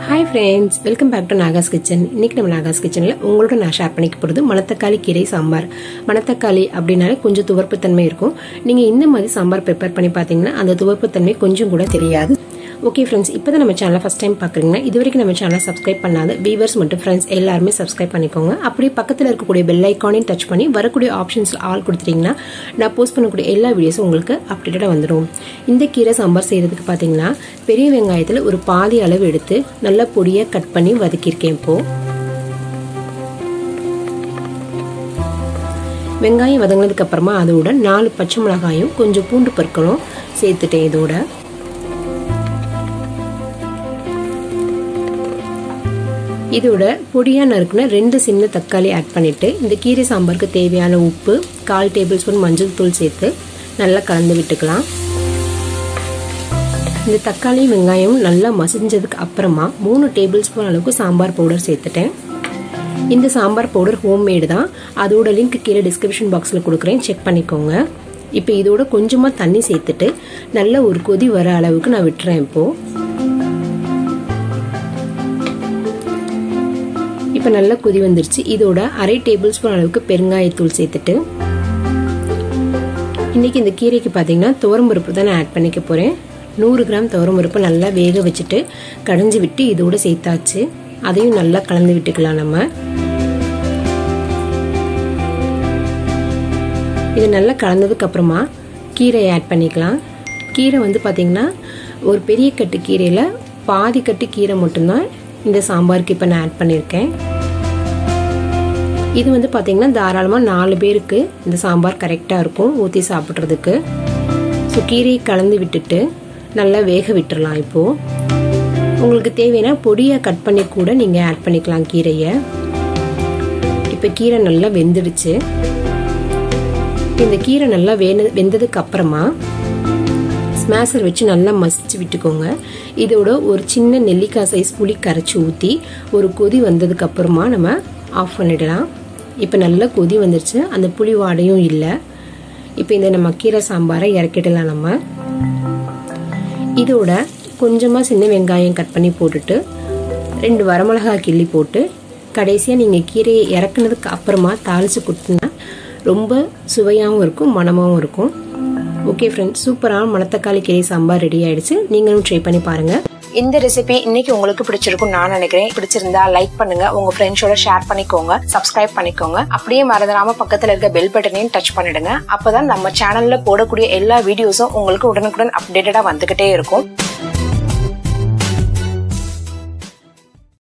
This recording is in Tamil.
hi friends welcome back to Nagas kitchen இன்னைக்கு நம்ம நாகாஸ் கிச்சனில் உங்களோட நான் ஷேர் பண்ணிக்க போகிறது மணத்தக்காளி கீரை சாம்பார் மணத்தக்காளி அப்படின்னாலே கொஞ்சம் துவர்ப்புத்தன்மை இருக்கும் நீங்கள் இந்த மாதிரி சாம்பார் ப்ரிப்பேர் பண்ணி பார்த்தீங்கன்னா அந்த துவர்ப்புத்தன்மை கொஞ்சம் கூட தெரியாது ஓகே ஃப்ரெண்ட்ஸ் இப்போ தான் நம்ம சேனலை ஃபஸ்ட் டைம் பார்க்குறீங்கன்னா இது வரைக்கும் நம்ம சேனலை சப்ஸ்கிரைப் பண்ணாத வீவர்ஸ் மற்றும் ஃப்ரெண்ட்ஸ் எல்லாருமே சப்ஸ்கிரைப் பண்ணிக்கோங்க அப்படியே பக்கத்தில் இருக்கக்கூடிய பெல் ஐக்கானையும் டச் பண்ணி வரக்கூடிய ஆப்ஷன்ஸில் ஆல் கொடுத்துட்டிங்கன்னா நான் போஸ்ட் பண்ணக்கூடிய எல்லா வீடியோஸும் உங்களுக்கு அப்டேட்டடாக வந்துடும் இந்த கீரை சாம்பார் செய்கிறதுக்கு பார்த்தீங்கன்னா பெரிய வெங்காயத்தில் ஒரு பாதி அளவு எடுத்து நல்லா பொடியாக கட் பண்ணி வதக்கியிருக்கேன் இப்போது வெங்காயம் வதங்கினதுக்கு அப்புறமா அதோட நாலு பச்சை மிளகாயும் கொஞ்சம் பூண்டு பற்களும் சேர்த்துட்டேன் இதோட இதோட பொடியாக நறுக்குன ரெண்டு சின்ன தக்காளி ஆட் பண்ணிவிட்டு இந்த கீரை சாம்பாருக்கு தேவையான உப்பு கால் டேபிள் ஸ்பூன் மஞ்சள் தூள் சேர்த்து நல்லா கலந்து விட்டுக்கலாம் இந்த தக்காளி வெங்காயம் நல்லா மசிஞ்சதுக்கு அப்புறமா மூணு டேபிள் ஸ்பூன் அளவுக்கு சாம்பார் பவுடர் சேர்த்துட்டேன் இந்த சாம்பார் பவுடர் ஹோம்மேடு தான் அதோட லிங்க் கீழே டிஸ்கிரிப்ஷன் பாக்ஸில் கொடுக்குறேன் செக் பண்ணிக்கோங்க இப்போ இதோட கொஞ்சமாக தண்ணி சேர்த்துட்டு நல்ல ஒரு கொதி வர அளவுக்கு நான் விட்டுறேன் இப்போது இப்போ நல்லா கொதி வந்துருச்சு இதோட அரை டேபிள் ஸ்பூன் அளவுக்கு பெருங்காயத்தூள் சேர்த்துட்டு இன்றைக்கி இந்த கீரைக்கு பார்த்தீங்கன்னா துவரம்பருப்பு தான் நான் ஆட் பண்ணிக்க போகிறேன் நூறு கிராம் துவரம்பருப்பு நல்லா வேக வச்சுட்டு கடைஞ்சி விட்டு இதோட சேர்த்தாச்சு அதையும் நல்லா கலந்து விட்டுக்கலாம் நம்ம இது நல்லா கலந்ததுக்கு அப்புறமா கீரையை ஆட் பண்ணிக்கலாம் கீரை வந்து பார்த்திங்கன்னா ஒரு பெரிய கட்டு கீரையில் பாதி கட்டு கீரை மட்டும்தான் இந்த சாம்பாருக்கு இப்போ நான் ஆட் பண்ணியிருக்கேன் இது வந்து பார்த்திங்கன்னா தாராளமாக நாலு பேருக்கு இந்த சாம்பார் கரெக்டாக இருக்கும் ஊற்றி சாப்பிட்றதுக்கு ஸோ கீரையை கலந்து விட்டுட்டு நல்லா வேக விட்டுடலாம் இப்போது உங்களுக்கு தேவைன்னா பொடியாக கட் பண்ணி கூட நீங்கள் ஆட் பண்ணிக்கலாம் கீரையை இப்போ கீரை நல்லா வெந்துடுச்சு இந்த கீரை நல்லா வேண வெந்ததுக்கு அப்புறமா ஸ்மேஷர் வச்சு நல்லா மசிச்சு விட்டுக்கோங்க இதோட ஒரு சின்ன நெல்லிக்காய் சைஸ் புளி கரைச்சி ஊற்றி ஒரு கொதி வந்ததுக்கு அப்புறமா நம்ம ஆஃப் பண்ணிடலாம் இப்போ நல்லா கொதி வந்துருச்சு அந்த புளி வாடையும் இல்லை இப்போ இந்த நம்ம கீரை சாம்பாரை இறக்கிடலாம் நம்ம இதோட கொஞ்சமாக சின்ன வெங்காயம் கட் பண்ணி போட்டுட்டு ரெண்டு வரமிளகாய் கிள்ளி போட்டு கடைசியாக நீங்கள் கீரையை இறக்குனதுக்கு அப்புறமா தாளித்து கொடுத்தீங்கன்னா ரொம்ப சுவையாகவும் இருக்கும் மனமாகவும் இருக்கும் ஓகே ஃப்ரெண்ட்ஸ் சூப்பரான மணத்தக்காளி கீரை சாம்பார் ரெடி ஆயிடுச்சு நீங்களும் ட்ரை பண்ணி பாருங்க இந்த ரெசிபி இன்னைக்கு உங்களுக்கு பிடிச்சிருக்கும் நான் நினைக்கிறேன் பிடிச்சிருந்தா லைக் பண்ணுங்க உங்க ஃப்ரெண்ட்ஸோட ஷேர் பண்ணிக்கோங்க சப்ஸ்கிரைப் பண்ணிக்கோங்க அப்படியே மறந்துடாம பக்கத்துல இருக்க பெல் பட்டனையும் டச் பண்ணிடுங்க அப்பதான் நம்ம சேனல்ல போடக்கூடிய எல்லா வீடியோஸும் உங்களுக்கு உடனுக்குடன் அப்டேட்டடா வந்துகிட்டே இருக்கும்